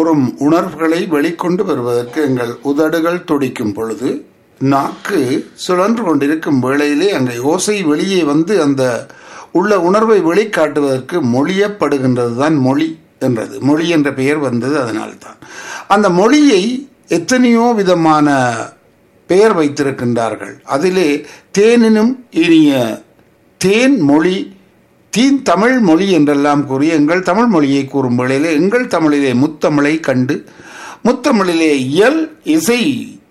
கூறும் உணர்வுகளை வெளிக்கொண்டு வருவதற்கு எங்கள் உதடுகள் துடிக்கும் பொழுது நாக்கு சுழன்று கொண்டிருக்கும் வேளையிலே அங்கே ஓசை வெளியே வந்து அந்த உள்ள உணர்வை வெளிக்காட்டுவதற்கு மொழியப்படுகின்றது தான் மொழி என்றது மொழி என்ற பெயர் வந்தது அதனால்தான் அந்த மொழியை எத்தனையோ விதமான பெயர் வைத்திருக்கின்றார்கள் அதிலே தேனினும் இனிய தேன் மொழி தீன் தமிழ் மொழி என்றெல்லாம் கூறி எங்கள் தமிழ் மொழியை கூறும் வேளையிலே எங்கள் தமிழிலே முத்தமிழை கண்டு முத்தமிழிலே இயல் இசை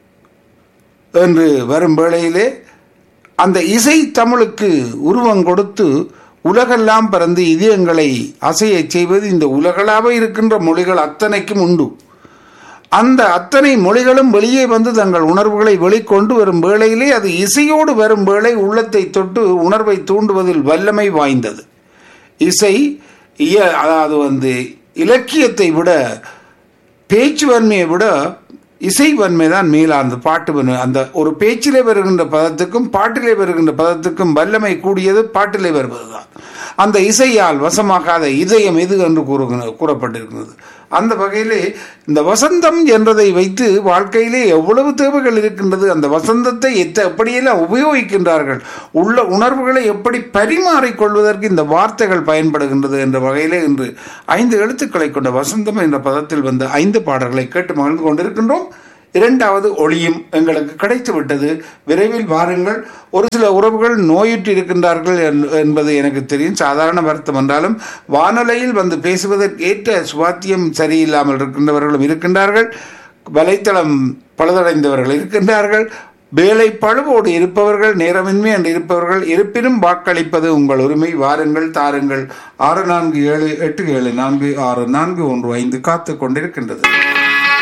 என்று வரும் வேளையிலே அந்த இசை தமிழுக்கு உருவம் கொடுத்து உலகெல்லாம் பறந்து இதயங்களை அசையச் செய்வது இந்த உலகளாக இருக்கின்ற மொழிகள் அத்தனைக்கும் உண்டு அந்த அத்தனை மொழிகளும் வெளியே வந்து தங்கள் உணர்வுகளை வெளிக்கொண்டு வரும் வேளையிலே அது இசையோடு வரும் வேளை உள்ளத்தை தொட்டு உணர்வை தூண்டுவதில் வல்லமை வாய்ந்தது இசை இய அதாவது வந்து இலக்கியத்தை விட பேச்சு வன்மையை விட இசை வன்மை தான் மேலானது பாட்டு வன்மை அந்த ஒரு பேச்சிலே வருகின்ற பதத்துக்கும் பாட்டிலே வருகின்ற பதத்துக்கும் வல்லமை கூடியது பாட்டிலே வருவதுதான் அந்த இசையால் வசமாகாத இதயம் எது என்று கூறுகிற கூறப்பட்டிருக்கிறது அந்த வகையிலே இந்த வசந்தம் என்றதை வைத்து வாழ்க்கையிலே எவ்வளவு தேவைகள் இருக்கின்றது அந்த வசந்தத்தை எத்த எப்படியெல்லாம் உபயோகிக்கின்றார்கள் உள்ள உணர்வுகளை எப்படி பரிமாறிக்கொள்வதற்கு இந்த வார்த்தைகள் பயன்படுகின்றது என்ற வகையிலே இன்று ஐந்து எழுத்துக்களை கொண்ட வசந்தம் என்ற பதத்தில் வந்த ஐந்து பாடல்களை கேட்டு மகிழ்ந்து கொண்டிருக்கின்றோம் இரண்டாவது ஒளியும் எங்களுக்கு கிடைத்து விட்டது விரைவில் வாருங்கள் ஒரு சில உறவுகள் நோயுற்று இருக்கின்றார்கள் என்பது எனக்கு தெரியும் சாதாரண வருத்தம் என்றாலும் வானொலியில் வந்து பேசுவதற்கு ஏற்ற சுவாத்தியம் சரியில்லாமல் இருக்கின்றவர்களும் இருக்கின்றார்கள் வலைத்தளம் பழுதடைந்தவர்கள் இருக்கின்றார்கள் வேலை பழுவோடு இருப்பவர்கள் நேரமின்மை என்று இருப்பவர்கள் இருப்பினும் வாக்களிப்பது உங்கள் உரிமை வாருங்கள் தாருங்கள் ஆறு நான்கு ஏழு எட்டு ஏழு நான்கு ஆறு நான்கு ஒன்று ஐந்து காத்து கொண்டிருக்கின்றது